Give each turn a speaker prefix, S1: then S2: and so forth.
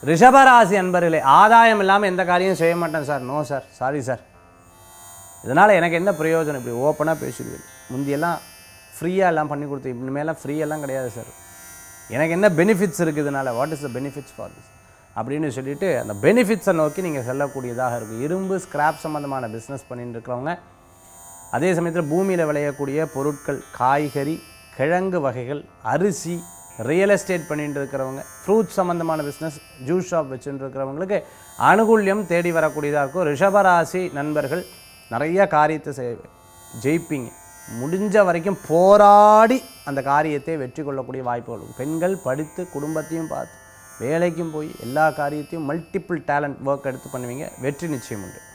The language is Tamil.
S1: ரிஷபராசி அன்பர்களே ஆதாயம் இல்லாமல் எந்த காரியம் செய்ய மாட்டேன் sir no sir sorry sir இதனால் எனக்கு என்ன பிரயோஜனம் இப்படி ஓப்பனாக பேசிடுவேன் முந்தியெல்லாம் ஃப்ரீயாக எல்லாம் பண்ணி கொடுத்து இனிமேலாம் ஃப்ரீயெல்லாம் கிடையாது சார் எனக்கு என்ன பெனிஃபிட்ஸ் இருக்குது இதனால் what is the benefits for this அப்படின்னு சொல்லிட்டு அந்த பெனிஃபிட்ஸை நோக்கி நீங்கள் செல்லக்கூடியதாக இருக்கும் இரும்பு ஸ்கிராப் சம்மந்தமான பிஸ்னஸ் பண்ணிட்டு இருக்கிறவங்க அதே சமயத்தில் பூமியில் விளையக்கூடிய பொருட்கள் காய்கறி கிழங்கு வகைகள் அரிசி ரியல் எஸ்டேட் பண்ணிட்டு இருக்கிறவங்க ஃப்ரூட்ஸ் சம்மந்தமான பிஸ்னஸ் ஜூஸ் ஷாப் வச்சுட்டு இருக்கிறவங்களுக்கு அனுகூல்யம் தேடி வரக்கூடியதாக இருக்கும் ரிஷபராசி நண்பர்கள் நிறைய காரியத்தை செய் ஜெயிப்பீங்க முடிஞ்ச வரைக்கும் போராடி அந்த காரியத்தை வெற்றி கொள்ளக்கூடிய வாய்ப்புகள் இருக்கும் பெண்கள் படித்து குடும்பத்தையும் பார்த்து வேலைக்கும் போய் எல்லா காரியத்தையும் மல்டிபிள் டேலண்ட் ஒர்க் எடுத்து பண்ணுவீங்க வெற்றி நிச்சயம் உண்டு